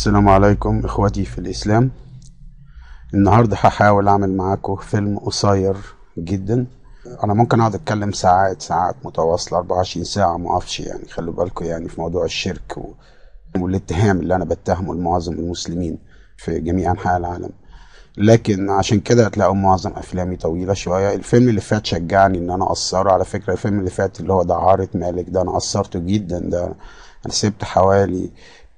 السلام عليكم اخوتي في الاسلام النهارده هحاول اعمل معاكم فيلم قصير جدا انا ممكن اقعد اتكلم ساعات ساعات متواصله 24 ساعه ما اقفش يعني خلوا بالكم يعني في موضوع الشرك و... والاتهام اللي انا بتهمه لمعظم المسلمين في جميع انحاء العالم لكن عشان كده هتلاقوا معظم افلامي طويله شويه الفيلم اللي فات شجعني ان انا اقصره على فكره الفيلم اللي فات اللي هو دعارة مالك ده انا قصرته جدا ده انا سبت حوالي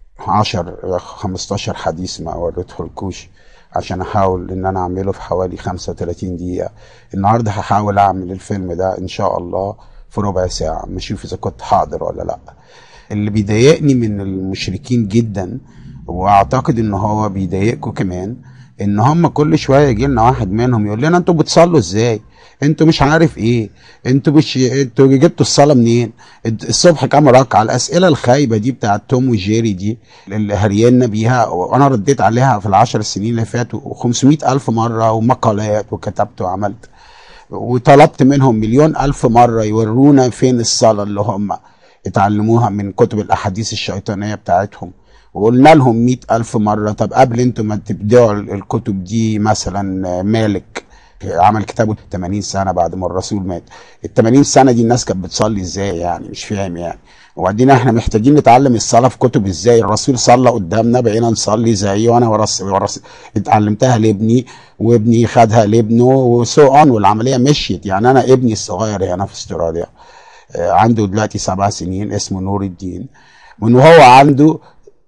10 15 حديث ما وريته الكوش عشان احاول ان انا اعمله في حوالي 35 دقيقه النهارده هحاول اعمل الفيلم ده ان شاء الله في ربع ساعه نشوف اذا كنت حاضر ولا لا اللي بيضايقني من المشركين جدا واعتقد ان هو بيضايقكم كمان ان هم كل شويه يجي لنا واحد منهم يقول لنا انتوا بتصلوا ازاي انتوا مش عارف ايه انتوا مش انتوا جبتوا الصلاه منين الصبح كام ركعه الاسئله الخايبه دي بتاعت توم وجيري دي اللي هرينا بيها وانا رديت عليها في العشر سنين اللي فاتوا 500 الف مره ومقالات وكتبت وعملت وطلبت منهم مليون الف مره يورونا فين الصلاه اللي هم اتعلموها من كتب الاحاديث الشيطانيه بتاعتهم وقلنا لهم مئة ألف مرة طب قبل انتوا ما تبدعوا الكتب دي مثلا مالك عمل كتابه 80 سنة بعد ما الرسول مات ال 80 سنة دي الناس كانت بتصلي ازاي يعني مش فاهم يعني وبعدين احنا محتاجين نتعلم الصلاة في كتب ازاي الرسول صلى قدامنا بقينا نصلي زيه وانا ورس ورس اتعلمتها لابني وابني خدها لابنه وسو اون والعملية مشيت يعني انا ابني الصغير هنا في استراليا عنده دلوقتي سبع سنين اسمه نور الدين من وهو عنده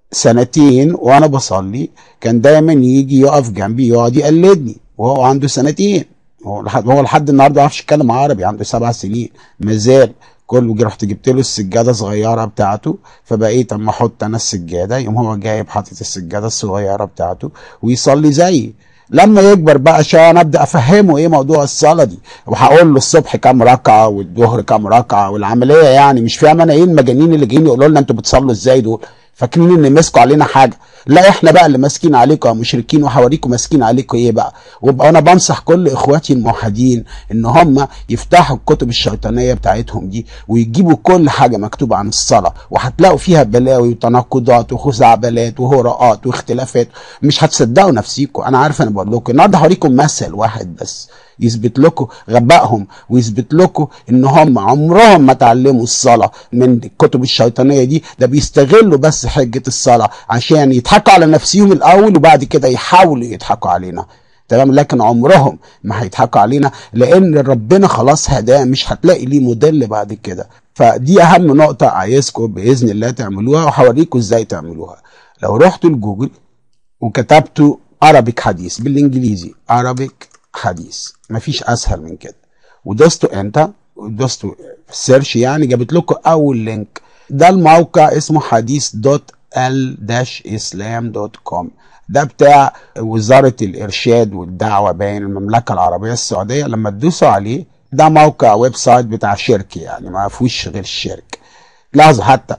سنتين وانا بصلي كان دايما يجي يقف جنبي يقعد يقلدني وهو عنده سنتين هو لحد هو لحد النهارده ما يعرفش يتكلم عربي عنده سبع سنين مازال كل رحت جبت له السجاده صغيره بتاعته فبقيت اما احط انا السجاده يقوم هو جايب حاطط السجاده الصغيره بتاعته ويصلي زيي لما يكبر بقى عشان ابدا افهمه ايه موضوع الصلاه دي وهقول له الصبح كام ركعه والظهر كام ركعه والعمليه يعني مش فاهم انا ايه المجانين اللي جايين يقولوا لنا انتوا بتصلوا ازاي دول فاكرين ان مسكوا علينا حاجه لا احنا بقى اللي ماسكين عليكم يا مشركين وحواريكم ماسكين عليكم ايه بقى وابقى انا بنصح كل اخواتي الموحدين ان هم يفتحوا الكتب الشيطانيه بتاعتهم دي ويجيبوا كل حاجه مكتوبه عن الصلاه وهتلاقوا فيها بلاوي وتناقضات وخزعبلات وهراءات واختلافات مش هتصدقوا نفسيكم انا عارف انا بقول لكم النهارده هوريكم مثل واحد بس يثبت لكم غبائهم ويثبت لكم ان هم عمرهم ما اتعلموا الصلاه من الكتب الشيطانيه دي ده بيستغلوا بس حجه الصلاه عشان يضحكوا على نفسهم الاول وبعد كده يحاولوا يضحكوا علينا تمام لكن عمرهم ما هيضحكوا علينا لان ربنا خلاص هداه مش هتلاقي ليه موديل بعد كده فدي اهم نقطه عايزكم باذن الله تعملوها وهوريكم ازاي تعملوها لو رحتوا لجوجل وكتبتوا عربيك حديث بالانجليزي عربيك حديث مفيش اسهل من كده ودوستوا انت ودوستوا سيرش يعني جابت لكم اول لينك ده الموقع اسمه حديث دوت ال داش اسلام دوت كوم ده بتاع وزارة الإرشاد والدعوة بين المملكة العربية السعودية لما تدوسوا عليه ده موقع ويب سايت بتاع شركة يعني ما فيهوش غير الشرك لاحظوا حتى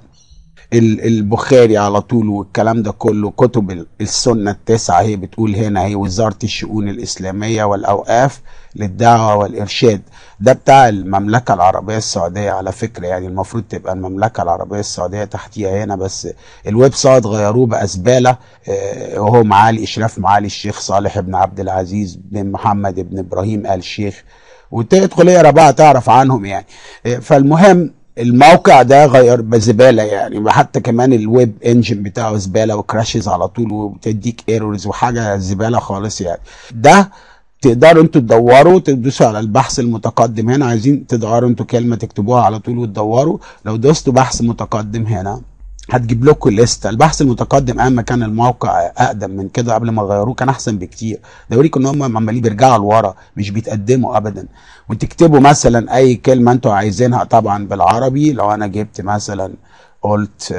البخاري على طول والكلام ده كله كتب السنة التسعة هي بتقول هنا هي وزارة الشؤون الإسلامية والأوقاف للدعوة والإرشاد ده بتاع المملكة العربية السعودية على فكرة يعني المفروض تبقى المملكة العربية السعودية تحتيها هنا بس الويب سايت غيروه بقى زبالة وهو معالي إشراف معالي الشيخ صالح بن عبد العزيز بن محمد بن إبراهيم آل شيخ وتدخل اقرا بقى تعرف عنهم يعني فالمهم الموقع ده غير زباله يعني حتى كمان الويب انجن بتاعه زباله وكراشز على طول وبتديك ايرورز وحاجه زباله خالص يعني ده تقدروا انتوا تدوروا تدوسوا على البحث المتقدم هنا عايزين تدوروا انتوا كلمه تكتبوها على طول وتدوروا لو دوستوا بحث متقدم هنا هتجيب لكم لسته البحث المتقدم اما كان الموقع اقدم من كده قبل ما غيروه كان احسن بكتير ده يوريكم ان هم عمالين بيرجعوا لورا مش بيتقدموا ابدا وتكتبوا مثلا اي كلمه انتوا عايزينها طبعا بالعربي لو انا جبت مثلا قلت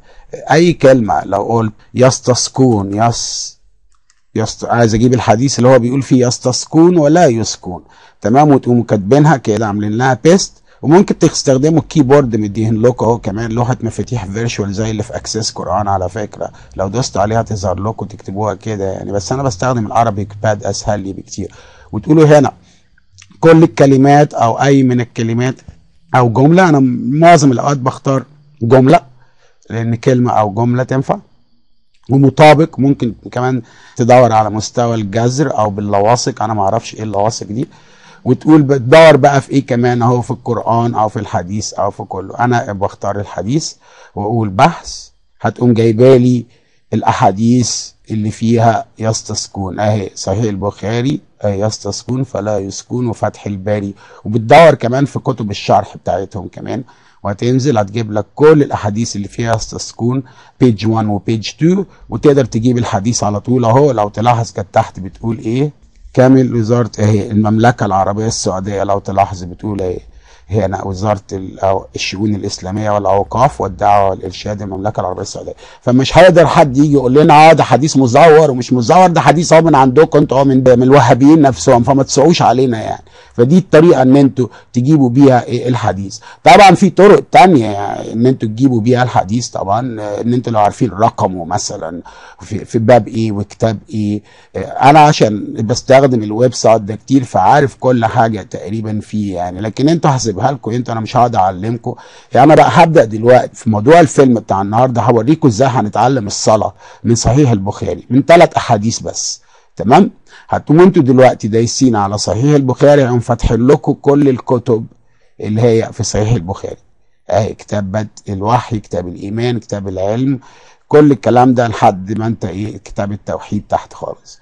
اي كلمه لو قلت يستسكون يس يست... عايز اجيب الحديث اللي هو بيقول فيه يستسكون ولا يسكون تمام وتقوموا كاتبينها كده عاملين لها بيست وممكن تستخدموا الكيبورد مديهن لكم اهو كمان لوحه مفاتيح فيرشوال زي اللي في اكسس قران على فكره لو دوست عليها تظهر لكم تكتبوها كده يعني بس انا بستخدم العربي باد اسهل لي بكتير وتقولوا هنا كل الكلمات او اي من الكلمات او جمله انا معظم الاوقات بختار جمله لان كلمه او جمله تنفع ومطابق ممكن كمان تدور على مستوى الجذر او باللواصق انا ما اعرفش ايه اللواصق دي وتقول بتدور بقى في ايه كمان اهو في القران او في الحديث او في كله انا بختار الحديث واقول بحث هتقوم جايبالي الاحاديث اللي فيها يستسكون اهي صحيح البخاري اهي يستسكون فلا يسكون وفتح الباري وبتدور كمان في كتب الشرح بتاعتهم كمان وهتنزل هتجيب لك كل الاحاديث اللي فيها يستسكون بيج 1 وبيج 2 وتقدر تجيب الحديث على طول اهو لو تلاحظ كانت تحت بتقول ايه كامل وزاره اهي المملكه العربيه السعوديه لو تلاحظ بتقول ايه هنا وزاره الشؤون الاسلاميه والاوقاف والدعوه والارشاد المملكه العربيه السعوديه فمش هيقدر حد يجي يقول لنا اه ده حديث مزور ومش مزور ده حديث اهو من عندكم انتوا اه من من الوهابيين نفسهم فما تسعوش علينا يعني فدي الطريقه ان انتوا تجيبوا بيها إيه الحديث طبعا في طرق تانية يعني ان انتوا تجيبوا بيها الحديث طبعا ان انتوا لو عارفين رقمه مثلا في, في باب ايه وكتاب ايه انا عشان بستخدم الويب سايت ده كتير فعارف كل حاجه تقريبا فيه يعني لكن انتوا هسيبها لكم انتوا انا مش هقعد اعلمكم يعني انا بقى هبدا دلوقتي في موضوع الفيلم بتاع النهارده هوريكم ازاي هنتعلم الصلاه من صحيح البخاري من ثلاث احاديث بس تمام هتقوموا انتوا دلوقتي دايسين على صحيح البخاري هيقوم فاتحين لكم كل الكتب اللي هي في صحيح البخاري اهي كتاب بدء الوحي كتاب الايمان كتاب العلم كل الكلام ده لحد ما انت ايه كتاب التوحيد تحت خالص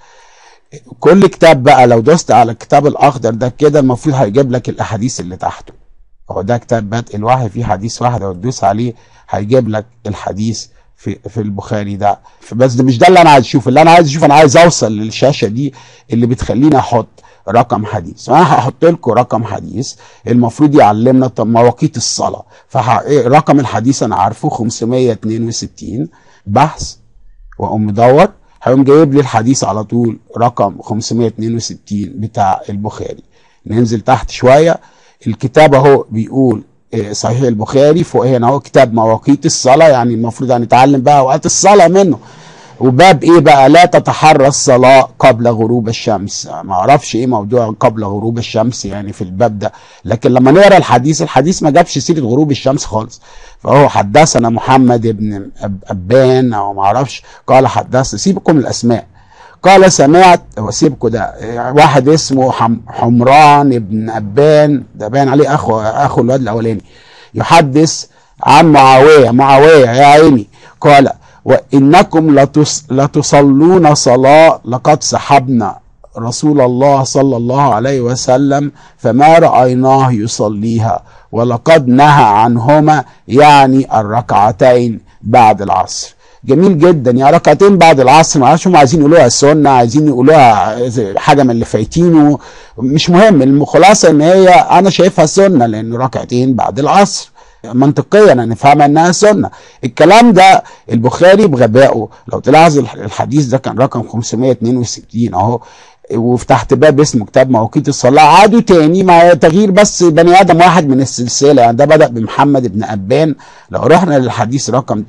كل كتاب بقى لو دوست على الكتاب الاخضر ده كده المفروض هيجيب لك الاحاديث اللي تحته هو ده كتاب بدء الوحي فيه حديث واحد لو تدوس عليه هيجيب لك الحديث في في البخاري ده بس ده مش ده اللي انا عايز اشوفه اللي انا عايز اشوفه انا عايز اوصل للشاشه دي اللي بتخليني احط رقم حديث وانا هحط لكم رقم حديث المفروض يعلمنا طب مواقيت الصلاه فرقم الحديث انا عارفه 562 بحث واقوم مدور هيقوم جايب لي الحديث على طول رقم 562 بتاع البخاري ننزل تحت شويه الكتاب اهو بيقول صحيح البخاري فوق هنا اهو كتاب مواقيت الصلاه يعني المفروض هنتعلم بقى اوقات الصلاه منه وباب ايه بقى لا تتحرى الصلاه قبل غروب الشمس ما اعرفش ايه موضوع قبل غروب الشمس يعني في الباب ده لكن لما نقرا الحديث الحديث ما جابش سيره غروب الشمس خالص فهو حدثنا محمد بن ابان او ما اعرفش قال حدثنا سيبكم الاسماء قال سمعت وسيبكم ده واحد اسمه حم حمران بن أبان ده باين عليه أخو أخو الواد الأولاني يحدث عن معاوية معاوية يا عيني قال وإنكم لتص لتصلون صلاة لقد سحبنا رسول الله صلى الله عليه وسلم فما رأيناه يصليها ولقد نهى عنهما يعني الركعتين بعد العصر جميل جدا يعني ركعتين بعد العصر ما اعرفش هم عايزين يقولوها السنه عايزين يقولوها حاجه من اللي فايتينه مش مهم الخلاصه ان هي انا شايفها سنه لان ركعتين بعد العصر منطقيا انا نفهمها انها سنه الكلام ده البخاري بغبائه لو تلاحظ الحديث ده كان رقم 562 اهو وفي تحت باب اسمه كتاب مواقيت الصلاة عادوا تاني مع تغيير بس بني آدم واحد من السلسلة يعني ده بدأ بمحمد بن أبان لو رحنا للحديث رقم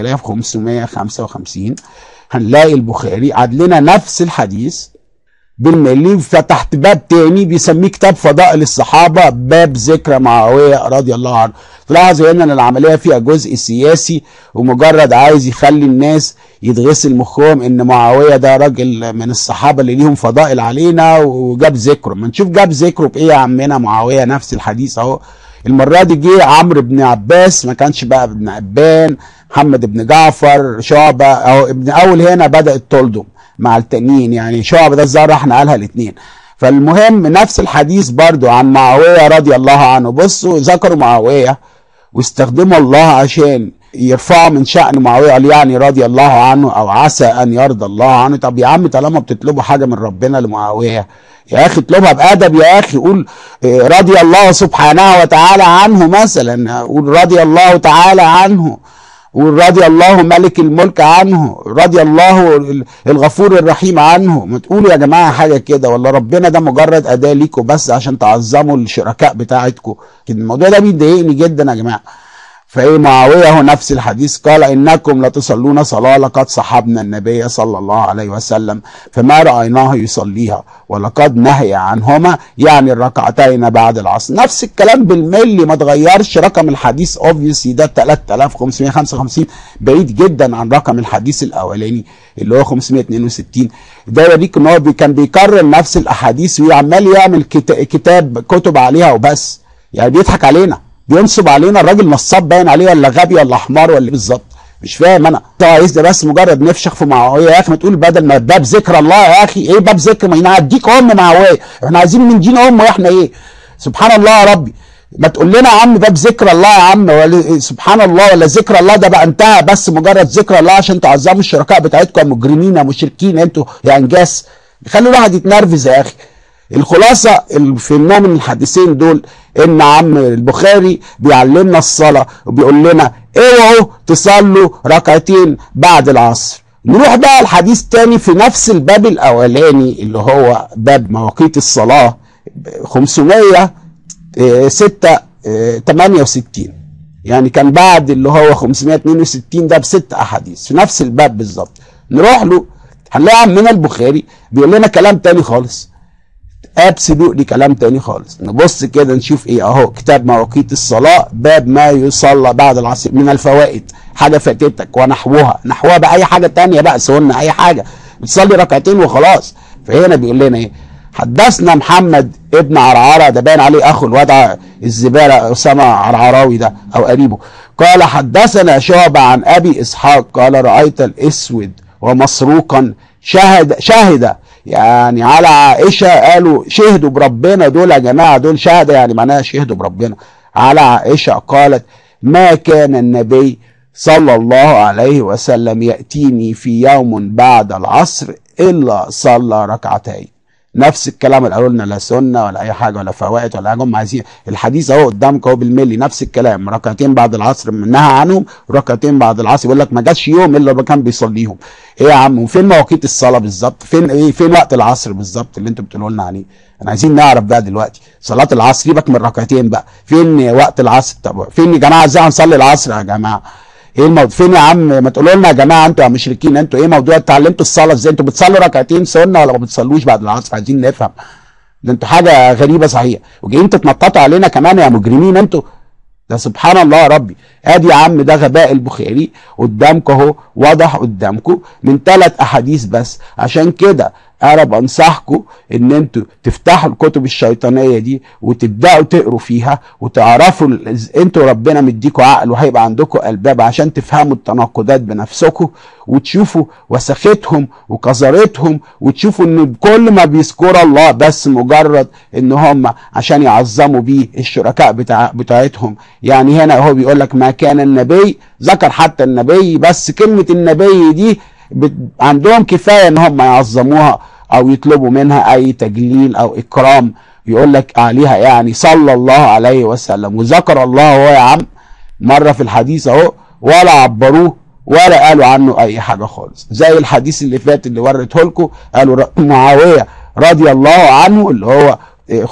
3555 هنلاقي البخاري عاد لنا نفس الحديث بالملي فتحت باب تاني بيسميه كتاب فضائل الصحابة باب ذكر معاوية رضي الله عنه تلاحظوا هنا ان العملية فيها جزء سياسي ومجرد عايز يخلي الناس يتغسل مخهم ان معاوية ده راجل من الصحابة اللي ليهم فضائل علينا وجاب ذكره ما نشوف جاب ذكره بايه يا عمنا معاوية نفس الحديث اهو المرة دي جه عمرو بن عباس ما كانش بقى ابن أبان محمد بن جعفر شعبة أو ابن أول هنا بدأت تلدم مع التانيين يعني شعبة ده الزهر احنا قالها الاثنين فالمهم نفس الحديث برضو عن معاوية رضي الله عنه بصوا ذكروا معاوية واستخدموا الله عشان يرفعوا من شأن معاوية قال يعني رضي الله عنه أو عسى أن يرضى الله عنه طب يا عم طالما بتطلبوا حاجة من ربنا لمعاوية يا أخي اطلبها بأدب يا أخي قول رضي الله سبحانه وتعالى عنه مثلا قول رضي الله تعالى عنه ورضي الله ملك الملك عنه رضي الله الغفور الرحيم عنه ما تقولوا يا جماعه حاجه كده ولا ربنا ده مجرد اداه ليكم بس عشان تعظموا الشركاء بتاعتكم الموضوع ده بيضايقني جدا يا جماعه فايه معاويه هو نفس الحديث قال انكم لتصلون صلاه لقد صحبنا النبي صلى الله عليه وسلم فما رايناه يصليها ولقد نهي عنهما يعني الركعتين بعد العصر نفس الكلام بالملي ما تغيرش رقم الحديث اوبفيسلي ده 3555 بعيد جدا عن رقم الحديث الاولاني اللي هو 562 ده يوريك ان هو بي- كان بيكرر نفس الاحاديث وعمال يعمل كتا- كتاب كتب عليها وبس يعني بيضحك علينا بينصب علينا الراجل نصاب باين عليه ولا غبي ولا حمار ولا إيه بالظبط مش فاهم انا انت عايز ده بس مجرد نفشخ في معاويه يا اخي ما تقول بدل ما باب ذكر الله يا اخي ايه باب ذكر ما انا هديك ام معاويه احنا عايزين من دين امه احنا ايه سبحان الله يا ربي ما تقول لنا يا عم باب ذكر الله يا عم ولا سبحان الله ولا ذكر الله ده بقى انتهى بس مجرد ذكر الله عشان تعظموا الشركاء بتاعتكم يا مجرمين يا مشركين انتوا يا انجاس خلوا الواحد يتنرفز يا اخي الخلاصة اللي فهمناه من الحديثين دول ان عم البخاري بيعلمنا الصلاة وبيقول لنا اوعوا تصلوا ركعتين بعد العصر نروح بقى الحديث تاني في نفس الباب الاولاني اللي هو باب مواقيت الصلاة 506 68 يعني كان بعد اللي هو 562 ده بست احاديث في نفس الباب بالظبط نروح له هنلاقي عمنا البخاري بيقول لنا كلام تاني خالص ابسولوتلي كلام تاني خالص نبص كده نشوف ايه اهو كتاب مواقيت الصلاه باب ما يصلى بعد العصر من الفوائد حاجه فاتتك ونحوها نحوها باي حاجه تانية بقى سنه اي حاجه بتصلي ركعتين وخلاص فهنا بيقول لنا ايه حدثنا محمد ابن عرعره ده باين عليه اخو الوضع الزباله اسامه عرعراوي ده او قريبه قال حدثنا شعبه عن ابي اسحاق قال رايت الاسود ومسروقا شهد شهد يعني على عائشه قالوا شهدوا بربنا دول يا جماعه دول شهد يعني معناها شهدوا بربنا على عائشه قالت ما كان النبي صلى الله عليه وسلم ياتيني في يوم بعد العصر الا صلى ركعتين نفس الكلام اللي قالوا لنا لا سنه ولا اي حاجه ولا فوائد ولا حاجه هم عايزين الحديث اهو قدامك اهو بالملي نفس الكلام ركعتين بعد العصر منها عنهم ركعتين بعد العصر يقول لك ما جاش يوم الا ما كان بيصليهم ايه يا عم وفين مواقيت الصلاه بالظبط فين ايه فين وقت العصر بالظبط اللي انتوا بتقولوا لنا عليه احنا عايزين نعرف بقى دلوقتي صلاه العصر سيبك من الركعتين بقى فين وقت العصر طب فين يا جماعه ازاي هنصلي العصر يا جماعه ايه الموضوع فين يا عم ما تقولوا لنا يا جماعه انتوا يا مشركين انتوا ايه موضوع اتعلمتوا الصلاه ازاي انتوا بتصلوا ركعتين سنه ولا ما بتصلوش بعد العصر عايزين نفهم ده انتوا حاجه غريبه صحيح وجايين تتنططوا علينا كمان يا مجرمين انتوا ده سبحان الله يا ربي ادي يا عم ده غباء البخاري قدامكم اهو واضح قدامكم من ثلاث احاديث بس عشان كده انا بنصحكم ان انتوا تفتحوا الكتب الشيطانيه دي وتبداوا تقروا فيها وتعرفوا ال- انتوا ربنا مديكوا عقل وهيبقى عندكم الباب عشان تفهموا التناقضات بنفسكم وتشوفوا وسختهم وقذرتهم وتشوفوا ان كل ما بيذكروا الله بس مجرد ان هم عشان يعظموا بيه الشركاء بتاع بتاعتهم يعني هنا هو بيقول لك ما كان النبي ذكر حتى النبي بس كلمه النبي دي بت- عندهم كفايه ان هم يعظموها او يطلبوا منها اي تجليل او اكرام يقول لك عليها يعني صلى الله عليه وسلم وذكر الله هو يا عم مره في الحديث اهو ولا عبروه ولا قالوا عنه اي حاجه خالص زي الحديث اللي فات اللي وريته لكم قالوا ر- معاويه رضي الله عنه اللي هو إيه،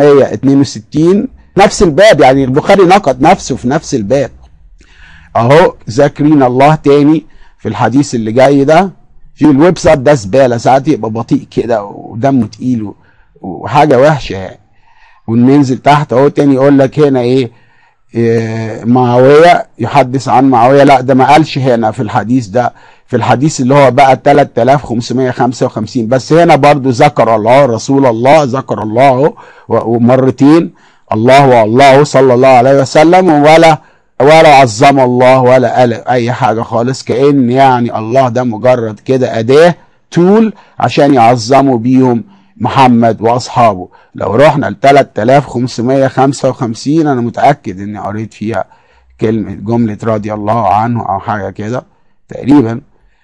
562 نفس الباب يعني البخاري نقد نفسه في نفس الباب اهو ذاكرين الله تاني في الحديث اللي جاي ده في الويب سايت ده زباله ساعات يبقى بطيء كده ودمه تقيل و- وحاجه وحشه يعني وننزل تحت اهو تاني يقول لك هنا ايه, إيه معاويه يحدث عن معاويه لا ده ما قالش هنا في الحديث ده في الحديث اللي هو بقى 3555 بس هنا برضو ذكر الله رسول الله ذكر الله اهو و- ومرتين الله والله صلى الله عليه وسلم ولا ولا عظم الله ولا قال اي حاجه خالص كان يعني الله ده مجرد كده اداه تول عشان يعظموا بيهم محمد واصحابه لو رحنا ل 3555 انا متاكد اني قريت فيها كلمه جمله رضي الله عنه او حاجه كده تقريبا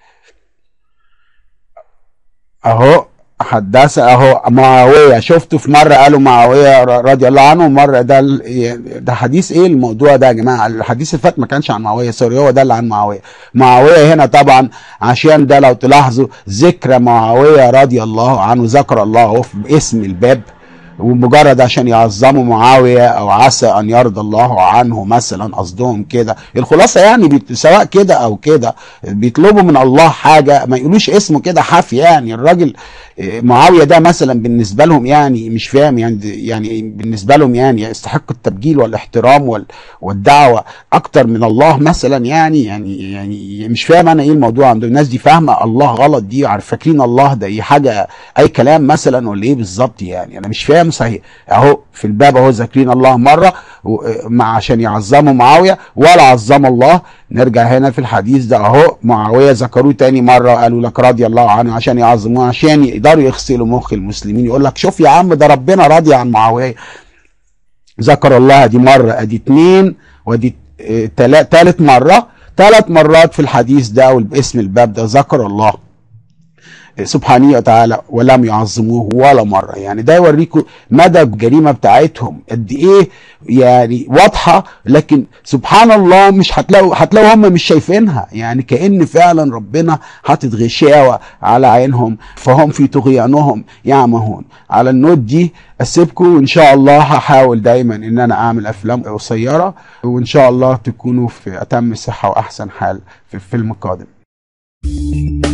اهو حدث اهو معاويه شفته في مره قالوا معاويه رضي الله عنه ومره ده ال- ده حديث ايه الموضوع ده يا جماعه الحديث اللي فات ما كانش عن معاويه سوري هو ده اللي عن معاويه معاويه هنا طبعا عشان ده لو تلاحظوا ذكر معاويه رضي الله عنه ذكر الله اهو في اسم الباب ومجرد عشان يعظموا معاوية او عسى ان يرضى الله عنه مثلا قصدهم كده الخلاصة يعني بيت- سواء كده او كده بيطلبوا من الله حاجة ما يقولوش اسمه كده حافي يعني الراجل آه، معاوية ده مثلا بالنسبة لهم يعني مش فاهم يعني يعني بالنسبة لهم يعني يستحق التبجيل والاحترام وال- والدعوة اكتر من الله مثلا يعني يعني يعني مش فاهم انا ايه الموضوع عند الناس دي فاهمة الله غلط دي عارف فاكرين الله ده ايه حاجة اي كلام مثلا ولا ايه بالظبط يعني انا مش فاهم صحيح اهو في الباب اهو ذاكرين الله مره و- مع عشان يعظموا معاويه ولا عظم الله نرجع هنا في الحديث ده اهو معاويه ذكروه تاني مره قالوا لك رضي الله عنه عشان يعظموه عشان يقدروا يغسلوا مخ المسلمين يقول لك شوف يا عم ده ربنا راضي عن معاويه ذكر الله دي مرة ادي اتنين ودي اه، تلا- تالت مرة ثلاث مرات في الحديث ده او باسم الباب ده ذكر الله سبحانه وتعالى ولم يعظموه ولا مرة يعني ده يوريكم مدى الجريمة بتاعتهم قد ايه يعني واضحة لكن سبحان الله مش هتلاقوا هتلاقوا هم مش شايفينها يعني كأن فعلا ربنا حاطط غشاوة على عينهم فهم في طغيانهم يعمهون على النوت دي اسيبكم وان شاء الله هحاول دايما ان انا اعمل افلام قصيرة وان شاء الله تكونوا في اتم صحة واحسن حال في الفيلم القادم